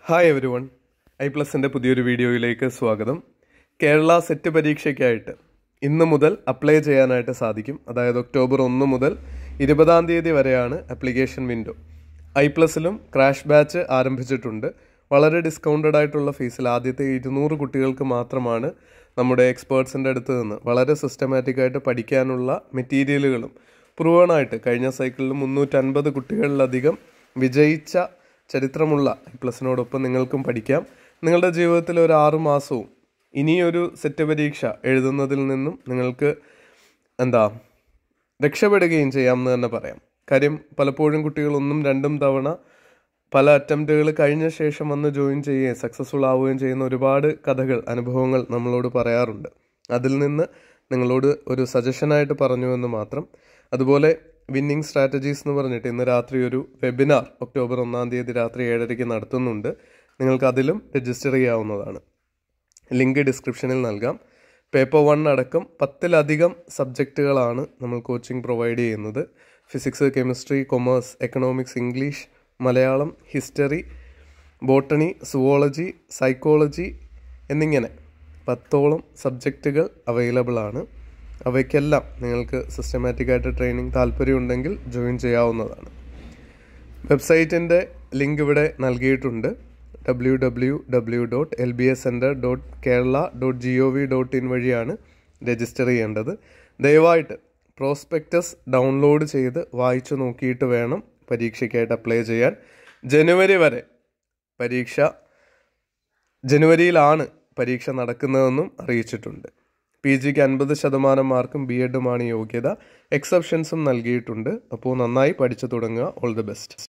hi everyone I പ്ലസിൻ്റെ പുതിയൊരു വീഡിയോയിലേക്ക് സ്വാഗതം കേരള സെറ്റ് പരീക്ഷയ്ക്കായിട്ട് ഇന്ന് മുതൽ അപ്ലൈ ചെയ്യാനായിട്ട് സാധിക്കും അതായത് ഒക്ടോബർ ഒന്ന് മുതൽ ഇരുപതാം തീയതി വരെയാണ് ആപ്ലിക്കേഷൻ വിൻഡോ ഐ പ്ലസിലും ക്രാഷ് ബാച്ച് ആരംഭിച്ചിട്ടുണ്ട് വളരെ ഡിസ്കൗണ്ടഡ് ആയിട്ടുള്ള ഫീസിൽ ആദ്യത്തെ ഇരുന്നൂറ് കുട്ടികൾക്ക് മാത്രമാണ് നമ്മുടെ എക്സ്പേർട്സിൻ്റെ അടുത്ത് നിന്ന് വളരെ സിസ്റ്റമാറ്റിക് ആയിട്ട് പഠിക്കാനുള്ള മെറ്റീരിയലുകളും പ്രൂവൺ ആയിട്ട് കഴിഞ്ഞ സൈക്കിളിൽ മുന്നൂറ്റൻപത് കുട്ടികളിലധികം വിജയിച്ച ചരിത്രമുള്ള പ്ലസിനോടൊപ്പം നിങ്ങൾക്കും പഠിക്കാം നിങ്ങളുടെ ജീവിതത്തിൽ ഒരു ആറു മാസവും ഇനിയൊരു സെറ്റ് പരീക്ഷ എഴുതുന്നതിൽ നിന്നും നിങ്ങൾക്ക് എന്താ രക്ഷപ്പെടുകയും ചെയ്യാമെന്ന് തന്നെ പറയാം കാര്യം പലപ്പോഴും കുട്ടികൾ ഒന്നും രണ്ടും തവണ പല അറ്റംപ്റ്റുകൾ കഴിഞ്ഞ ശേഷം വന്ന് ജോയിൻ ചെയ്യുകയും സക്സസ്ഫുൾ ആവുകയും ചെയ്യുന്ന ഒരുപാട് കഥകൾ അനുഭവങ്ങൾ നമ്മളോട് പറയാറുണ്ട് അതിൽ നിന്ന് നിങ്ങളോട് ഒരു സജഷനായിട്ട് പറഞ്ഞു എന്ന് മാത്രം അതുപോലെ വിന്നിംഗ് സ്ട്രാറ്റജീസ് എന്ന് പറഞ്ഞിട്ട് ഇന്ന് രാത്രി ഒരു വെബിനാർ ഒക്ടോബർ ഒന്നാം തീയതി രാത്രി ഏഴരയ്ക്ക് നടത്തുന്നുണ്ട് നിങ്ങൾക്ക് അതിലും രജിസ്റ്റർ ചെയ്യാവുന്നതാണ് ലിങ്ക് ഡിസ്ക്രിപ്ഷനിൽ നൽകാം പേപ്പർ വൺ അടക്കം പത്തിലധികം സബ്ജക്റ്റുകളാണ് നമ്മൾ കോച്ചിങ് പ്രൊവൈഡ് ചെയ്യുന്നത് physics chemistry commerce economics English Malayalam history botany zoology psychology എന്നിങ്ങനെ പത്തോളം സബ്ജക്റ്റുകൾ അവൈലബിൾ ആണ് അവയ്ക്കെല്ലാം നിങ്ങൾക്ക് സിസ്റ്റമാറ്റിക് ആയിട്ട് ട്രെയിനിങ് താല്പര്യമുണ്ടെങ്കിൽ ജോയിൻ ചെയ്യാവുന്നതാണ് വെബ്സൈറ്റിൻ്റെ ലിങ്ക് ഇവിടെ നൽകിയിട്ടുണ്ട് W W W dot L B S centre dot Kerala dot G O V dot in വഴിയാണ് രജിസ്റ്റർ ചെയ്യേണ്ടത് ദയവായിട്ട് പ്രോസ്പെക്റ്റസ് ഡൗൺലോഡ് ചെയ്ത് വായിച്ചു നോക്കിയിട്ട് വേണം പരീക്ഷയ്ക്കായിട്ട് അപ്ലൈ ചെയ്യാൻ ജനുവരി വരെ പരീക്ഷ ജനുവരിയിലാണ് പരീക്ഷ നടക്കുന്നതെന്നും അറിയിച്ചിട്ടുണ്ട് പി ജിക്ക് അൻപത് ശതമാനം മാർക്കും ബി എഡുമാണ് യോഗ്യത എക്സെപ്ഷൻസും നൽകിയിട്ടുണ്ട് അപ്പോൾ നന്നായി പഠിച്ചു തുടങ്ങുക ഓൾ ദി ബെസ്റ്റ്